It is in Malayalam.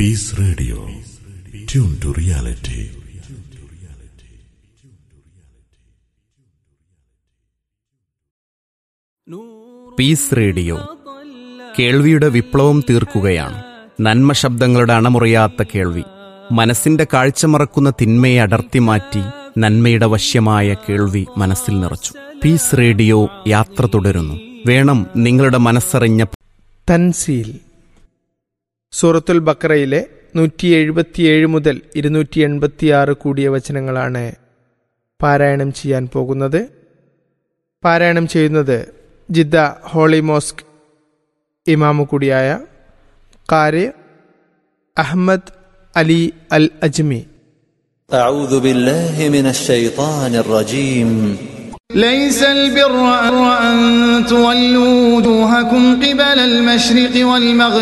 piece radio tune to reality peace radio കേൾവിയുടെ വിപ്ലവം തീർക്കുകയാണ് നന്മ ശബ്ദങ്ങളുടെ അണമുറിയാത്ത കേൾവി മനസ്സിന്റെ കാഴ്ച മറക്കുന്ന തിന്മയെ അടർത്തി മാറ്റി നന്മയുടെ വശ്യമായ കേൾവി മനസ്സിൽ നിറച്ചു പീസ് റേഡിയോ യാത്ര തുടരുന്നു വേണം നിങ്ങളുടെ മനസ്സറിഞ്ഞ തൻസീൽ സൂറത്തുൽ ബക്കറയിലെ നൂറ്റി എഴുപത്തിയേഴ് മുതൽ ഇരുന്നൂറ്റി എൺപത്തിയാറ് കൂടിയ വചനങ്ങളാണ് പാരായണം ചെയ്യാൻ പോകുന്നത് പാരായണം ചെയ്യുന്നത് ജിദ്ദ ഹോളി മോസ്ക് ഇമാമു കൂടിയായ കാര് അഹമ്മദ് അലി അൽ അജ്മി أعوذ بالله من الشيطان الرجيم ليس البر أن تولوا وجوهكم قبل المشرق والمغرب